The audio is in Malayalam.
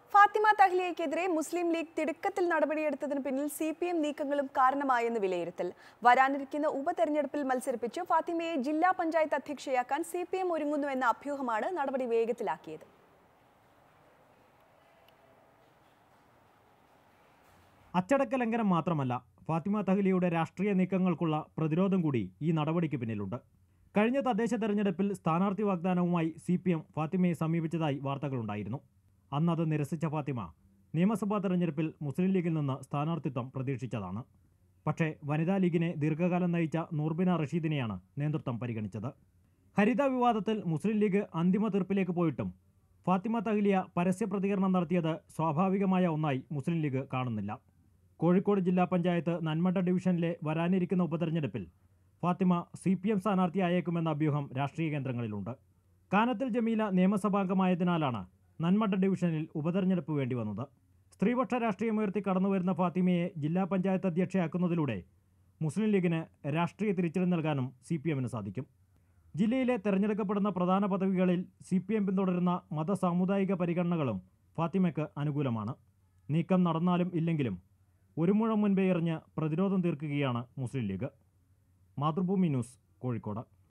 ഫാത്തിമ തഹ്ലിയയ്ക്കെതിരെ മുസ്ലിം ലീഗ് തിടുക്കത്തിൽ നടപടിയെടുത്തതിന് പിന്നിൽ സി പി എം നീക്കങ്ങളും കാരണമായെന്ന് വിലയിരുത്തൽ വരാനിരിക്കുന്ന ഉപതെരഞ്ഞെടുപ്പിൽ മത്സരിപ്പിച്ച് ഫാത്തിമയെ ജില്ലാ പഞ്ചായത്ത് അധ്യക്ഷയാക്കാൻ സി പി എം ഒരുങ്ങുന്നുവെന്ന അഭ്യൂഹമാണ് നടപടി വേഗത്തിലാക്കിയത് അച്ചടക്ക ലംഘനം മാത്രമല്ല ഫാത്തിമ തഹ്ലിയുടെ രാഷ്ട്രീയ നീക്കങ്ങൾക്കുള്ള പ്രതിരോധം കൂടി ഈ നടപടിക്ക് പിന്നിലുണ്ട് കഴിഞ്ഞ തദ്ദേശ തെരഞ്ഞെടുപ്പിൽ സ്ഥാനാർത്ഥി വാഗ്ദാനവുമായി സി പി എം ഫാത്തിമയെ സമീപിച്ചതായി വാർത്തകളുണ്ടായിരുന്നു അന്നത് നിരസിച്ച ഫാത്തിമ നിയമസഭാ തെരഞ്ഞെടുപ്പിൽ മുസ്ലിം ലീഗിൽ നിന്ന് സ്ഥാനാർത്ഥിത്വം പ്രതീക്ഷിച്ചതാണ് പക്ഷേ വനിതാ ലീഗിനെ ദീർഘകാലം നയിച്ച നൂർബിന റഷീദിനെയാണ് നേതൃത്വം പരിഗണിച്ചത് ഹരിത വിവാദത്തിൽ മുസ്ലിം ലീഗ് അന്തിമ തീർപ്പിലേക്ക് പോയിട്ടും ഫാത്തിമ തഹ്ലിയ പരസ്യ പ്രതികരണം നടത്തിയത് സ്വാഭാവികമായ ഒന്നായി മുസ്ലിം ലീഗ് കാണുന്നില്ല കോഴിക്കോട് ജില്ലാ പഞ്ചായത്ത് നന്മണ്ട ഡിവിഷനിലെ വരാനിരിക്കുന്ന ഉപതെരഞ്ഞെടുപ്പിൽ ഫാത്തിമ സി പി എം സ്ഥാനാർത്ഥിയായേക്കുമെന്ന അഭ്യൂഹം രാഷ്ട്രീയ കേന്ദ്രങ്ങളിലുണ്ട് കാനത്തിൽ ജമീല നിയമസഭാംഗമായതിനാലാണ് നന്മണ്ട ഡിവിഷനിൽ ഉപതെരഞ്ഞെടുപ്പ് വേണ്ടി വന്നത് സ്ത്രീപക്ഷ രാഷ്ട്രീയമുയർത്തി കടന്നുവരുന്ന ഫാത്തിമയെ ജില്ലാ പഞ്ചായത്ത് അധ്യക്ഷയാക്കുന്നതിലൂടെ മുസ്ലിം ലീഗിന് രാഷ്ട്രീയ തിരിച്ചടി നൽകാനും സി പി എമ്മിന് സാധിക്കും ജില്ലയിലെ തെരഞ്ഞെടുക്കപ്പെടുന്ന പ്രധാന പദവികളിൽ സി പി എം പിന്തുടരുന്ന മത സാമുദായിക പരിഗണനകളും ഫാത്തിമയ്ക്ക് അനുകൂലമാണ് നീക്കം നടന്നാലും ഇല്ലെങ്കിലും ഒരു മുഴം മുൻപേ എറിഞ്ഞ് പ്രതിരോധം തീർക്കുകയാണ് മുസ്ലിം ലീഗ് മാതൃഭൂമി ന്യൂസ് കോഴിക്കോട്